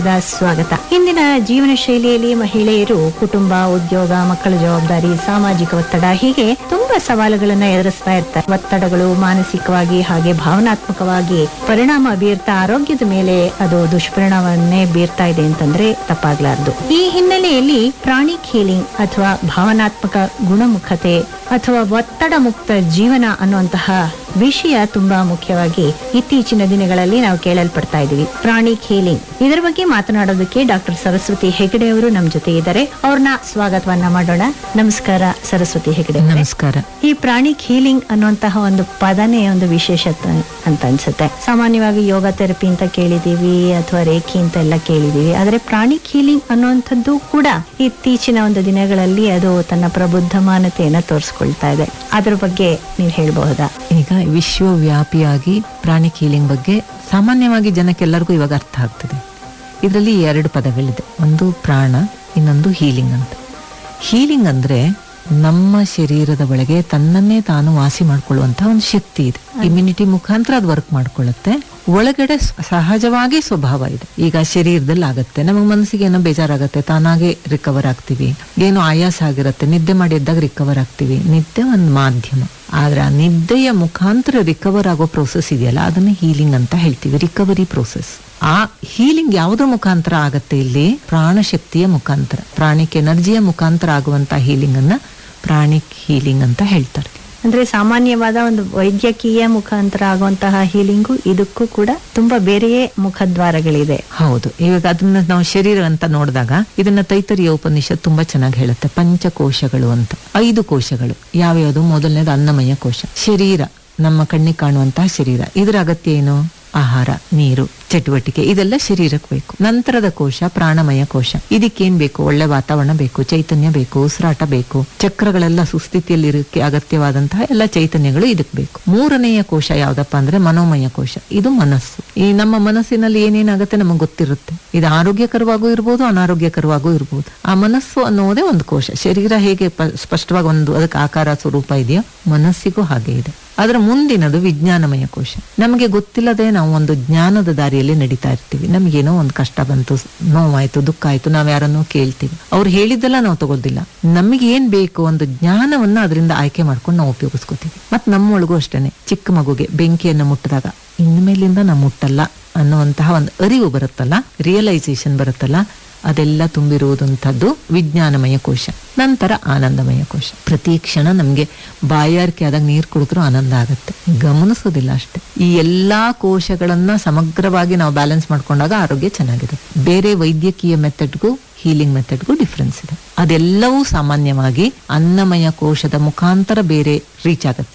ಸ್ವಾಗತ ಇಂದಿನ ಜೀವನ ಶೈಲಿಯಲ್ಲಿ ಮಹಿಳೆಯರು ಕುಟುಂಬ ಉದ್ಯೋಗ ಮಕ್ಕಳ ಜವಾಬ್ದಾರಿ ಸಾಮಾಜಿಕ ಒತ್ತಡ ಹೀಗೆ ತುಂಬಾ ಸವಾಲುಗಳನ್ನ ಎದುರಿಸ್ತಾ ಇರ್ತಾರೆ ಒತ್ತಡಗಳು ಮಾನಸಿಕವಾಗಿ ಹಾಗೆ ಭಾವನಾತ್ಮಕವಾಗಿ ಪರಿಣಾಮ ಬೀರ್ತಾ ಆರೋಗ್ಯದ ಮೇಲೆ ಅದು ದುಷ್ಪರಿಣಾಮವನ್ನೇ ಬೀರ್ತಾ ಇದೆ ಅಂತಂದ್ರೆ ತಪ್ಪಾಗ್ಲಾರ್ದು ಈ ಹಿನ್ನೆಲೆಯಲ್ಲಿ ಪ್ರಾಣಿಕ್ ಹೀಲಿಂಗ್ ಅಥವಾ ಭಾವನಾತ್ಮಕ ಗುಣಮುಖತೆ ಅಥವಾ ಒತ್ತಡ ಮುಕ್ತ ಜೀವನ ಅನ್ನುವಂತಹ ವಿಷಯ ತುಂಬಾ ಮುಖ್ಯವಾಗಿ ಇತ್ತೀಚಿನ ದಿನಗಳಲ್ಲಿ ನಾವು ಕೇಳಲ್ಪಡ್ತಾ ಇದ್ದೀವಿ ಪ್ರಾಣಿಕ್ ಹೀಲಿಂಗ್ ಇದರ ಬಗ್ಗೆ ಮಾತನಾಡೋದಕ್ಕೆ ಡಾಕ್ಟರ್ ಸರಸ್ವತಿ ಹೆಗಡೆ ಅವರು ನಮ್ಮ ಜೊತೆ ಇದ್ದಾರೆ ಅವ್ರನ್ನ ಸ್ವಾಗತವನ್ನ ಮಾಡೋಣ ನಮಸ್ಕಾರ ಸರಸ್ವತಿ ಹೆಗಡೆ ಅವರೇ. ನಮಸ್ಕಾರ ಈ ಪ್ರಾಣಿಕ್ ಹೀಲಿಂಗ್ ಅನ್ನುವಂತಹ ಒಂದು ಪದನೇ ಒಂದು ವಿಶೇಷತೆ ಅಂತ ಅನ್ಸುತ್ತೆ ಸಾಮಾನ್ಯವಾಗಿ ಯೋಗ ಥೆರಪಿ ಅಂತ ಕೇಳಿದೀವಿ ಅಥವಾ ರೇಖಿ ಅಂತ ಎಲ್ಲ ಕೇಳಿದೀವಿ ಆದ್ರೆ ಪ್ರಾಣಿಕ್ ಹೀಲಿಂಗ್ ಅನ್ನುವಂಥದ್ದು ಕೂಡ ಇತ್ತೀಚಿನ ಒಂದು ದಿನಗಳಲ್ಲಿ ಅದು ತನ್ನ ಪ್ರಬುದ್ಧಮಾನತೆಯನ್ನ ತೋರಿಸ್ಕೊಳ್ತಾ ಇದೆ ಅದ್ರ ಬಗ್ಗೆ ನೀವು ಹೇಳ್ಬಹುದಾ ಈಗ ವಿಶ್ವವ್ಯಾಪಿಯಾಗಿ ಪ್ರಾಣಿ ಹೀಲಿಂಗ್ ಬಗ್ಗೆ ಸಾಮಾನ್ಯವಾಗಿ ಜನಕ್ಕೆಲ್ಲರಿಗೂ ಇವಾಗ ಅರ್ಥ ಆಗ್ತದೆ ಇದರಲ್ಲಿ ಎರಡು ಪದಗಳಿದೆ ಒಂದು ಪ್ರಾಣ ಇನ್ನೊಂದು ಹೀಲಿಂಗ್ ಅಂತ ಹೀಲಿಂಗ್ ಅಂದ್ರೆ ನಮ್ಮ ಶರೀರದ ಒಳಗೆ ತನ್ನನ್ನೇ ತಾನು ವಾಸಿ ಮಾಡ್ಕೊಳ್ಳುವಂತಹ ಒಂದು ಶಕ್ತಿ ಇದೆ ಇಮ್ಯುನಿಟಿ ಮುಖಾಂತರ ಅದು ವರ್ಕ್ ಮಾಡ್ಕೊಳ್ಳುತ್ತೆ ಒಳಗಡೆ ಸ- ಸಹಜವಾಗಿ ಸ್ವಭಾವ ಇದೆ ಈಗ ಶರೀರದಲ್ಲಿ ಆಗತ್ತೆ ನಮಗೆ ಮನಸ್ಸಿಗೆ ಏನೋ ಬೇಜಾರಾಗತ್ತೆ ತಾನಾಗೆ ರಿಕವರ್ ಆಗ್ತೀವಿ ಏನೋ ಆಯಾಸ ಆಗಿರತ್ತೆ ನಿದ್ದೆ ಮಾಡಿ ಎದ್ದಾಗ ರಿಕವರ್ ಆಗ್ತೀವಿ ನಿದ್ದೆ ಒಂದು ಮಾಧ್ಯಮ ಆದ್ರೆ ಆ ನಿದ್ದೆಯ ಮುಖಾಂತರ ರಿಕವರ್ ಆಗೋ ಪ್ರೋಸೆಸ್ ಇದೆಯಲ್ಲ ಅದನ್ನ ಹೀಲಿಂಗ್ ಅಂತ ಹೇಳ್ತೀವಿ ರಿಕವರಿ ಪ್ರೋಸೆಸ್ ಆ ಹೀಲಿಂಗ್ ಯಾವುದ್ರ ಮುಖಾಂತರ ಆಗತ್ತೆ ಇಲ್ಲಿ ಪ್ರಾಣಶಕ್ತಿಯ ಮುಖಾಂತರ ಪ್ರಾಣಿಕ್ ಎನರ್ಜಿಯ ಮುಖಾಂತರ ಆಗುವಂತ ಹೀಲಿಂಗ್ ಅನ್ನ ಪ್ರಾಣಿಕ್ ಹೀಲಿಂಗ್ ಅಂತ ಹೇಳ್ತಾರೆ ಅಂದ್ರೆ ಸಾಮಾನ್ಯವಾದ ಒಂದು ವೈದ್ಯಕೀಯ ಮುಖಾಂತರ ಆಗುವಂತಹ ಹೀಲಿಂಗು ಇದಕ್ಕೂ ಕೂಡ ತುಂಬಾ ಬೇರೆಯೇ ಮುಖದ್ವಾರಗಳಿದೆ ಹೌದು ಇವಾಗ ಅದನ್ನ ನಾವು ಶರೀರ ಅಂತ ನೋಡಿದಾಗ ಇದನ್ನ ತೈತರಿಯ ಉಪನಿಷತ್ ತುಂಬಾ ಚೆನ್ನಾಗಿ ಹೇಳುತ್ತೆ ಪಂಚಕೋಶಗಳು ಅಂತ ಐದು ಕೋಶಗಳು ಯಾವ್ಯಾವುದು ಮೊದಲನೇದು ಅನ್ನಮಯ ಕೋಶ ಶರೀರ ನಮ್ಮ ಕಣ್ಣಿಗೆ ಕಾಣುವಂತಹ ಶರೀರ ಇದರ ಅಗತ್ಯ ಏನು ಆಹಾರ ನೀರು ಚಟುವಟಿಕೆ ಇದೆಲ್ಲ ಶರೀರಕ್ಕೆ ಬೇಕು ನಂತರದ ಕೋಶ ಪ್ರಾಣಮಯ ಕೋಶ ಇದಕ್ಕೇನ್ ಬೇಕು ಒಳ್ಳೆ ವಾತಾವರಣ ಬೇಕು ಚೈತನ್ಯ ಬೇಕು ಉಸಿರಾಟ ಬೇಕು ಚಕ್ರಗಳೆಲ್ಲ ಸುಸ್ಥಿತಿಯಲ್ಲಿ ಇರಕ್ಕೆ ಅಗತ್ಯವಾದಂತಹ ಎಲ್ಲ ಚೈತನ್ಯಗಳು ಇದಕ್ಕೆ ಬೇಕು ಮೂರನೆಯ ಕೋಶ ಯಾವ್ದಪ್ಪ ಅಂದ್ರೆ ಮನೋಮಯ ಕೋಶ ಇದು ಮನಸ್ಸು ಈ ನಮ್ಮ ಮನಸ್ಸಿನಲ್ಲಿ ಏನೇನಾಗುತ್ತೆ ನಮಗೆ ಗೊತ್ತಿರುತ್ತೆ ಇದು ಆರೋಗ್ಯಕರವಾಗೂ ಇರ್ಬೋದು ಅನಾರೋಗ್ಯಕರವಾಗೂ ಇರ್ಬೋದು ಆ ಮನಸ್ಸು ಅನ್ನೋದೇ ಒಂದು ಕೋಶ ಶರೀರ ಹೇಗೆ ಪ- ಸ್ಪಷ್ಟವಾಗಿ ಒಂದು ಅದಕ್ಕೆ ಆಕಾರ ಸ್ವರೂಪ ಇದೆಯೋ ಮನಸ್ಸಿಗೂ ಹಾಗೆ ಇದೆ ಅದರ ಮುಂದಿನದು ವಿಜ್ಞಾನಮಯ ಕೋಶ ನಮಗೆ ಗೊತ್ತಿಲ್ಲದೆ ನಾವು ಒಂದು ಜ್ಞಾನದ ದಾರಿಯಲ್ಲಿ ನಡೀತಾ ಇರ್ತೀವಿ ನಮಗೇನೋ ಒಂದು ಕಷ್ಟ ಬಂತು ಸ್- ನೋವಾಯ್ತು ದುಃಖ ಆಯ್ತು ನಾವ್ ಯಾರನ್ನೋ ಕೇಳ್ತೀವಿ ಅವ್ರು ಹೇಳಿದ್ದೆಲ್ಲ ನಾವು ತಗೊಳ್ದಿಲ್ಲ ನಮಗೆ ಏನ್ ಬೇಕು ಒಂದು ಜ್ಞಾನವನ್ನ ಅದರಿಂದ ಆಯ್ಕೆ ಮಾಡ್ಕೊಂಡು ನಾವು ಉಪಯೋಗಿಸ್ಕೋತೀವಿ ಮತ್ ನಮ್ಮೊಳಗೂ ಅಷ್ಟೇನೆ ಚಿಕ್ಕ ಮಗುಗೆ ಬೆಂಕಿಯನ್ನು ಮುಟ್ಟಿದಾಗ ಇನ್ಮೇಲಿಂದ ನಾವು ಮುಟ್ಟಲ್ಲ ಅನ್ನುವಂತಹ ಒಂದು ಅರಿವು ಬರುತ್ತಲ್ಲ ರಿಯಲೈಸೇಷನ್ ಬರುತ್ತಲ್ಲ ಅದೆಲ್ಲ ತುಂಬಿರುವುದಂಥದ್ದು ವಿಜ್ಞಾನಮಯ ಕೋಶ ನಂತರ ಆನಂದಮಯ ಕೋಶ ಪ್ರತಿ ಕ್ಷಣ ನಮ್ಗೆ ಬಾಯಾರಿಕೆ ಆದಾಗ ನೀರು ಕುಡಿದ್ರೂ ಆನಂದ ಆಗುತ್ತೆ ಗಮನಿಸೋದಿಲ್ಲ ಅಷ್ಟೇ ಈ ಎಲ್ಲಾ ಕೋಶಗಳನ್ನ ಸಮಗ್ರವಾಗಿ ನಾವು ಬ್ಯಾಲೆನ್ಸ್ ಮಾಡ್ಕೊಂಡಾಗ ಆರೋಗ್ಯ ಚೆನ್ನಾಗಿದೆ ಬೇರೆ ವೈದ್ಯಕೀಯ ಮೆಥಡ್ಗೂ ಹೀಲಿಂಗ್ ಮೆಥಡ್ಗೂ ಡಿಫ್ರೆನ್ಸ್ ಇದೆ ಅದೆಲ್ಲವೂ ಸಾಮಾನ್ಯವಾಗಿ ಅನ್ನಮಯ ಕೋಶದ ಮುಖಾಂತರ ಬೇರೆ ರೀಚ್ ಆಗುತ್ತೆ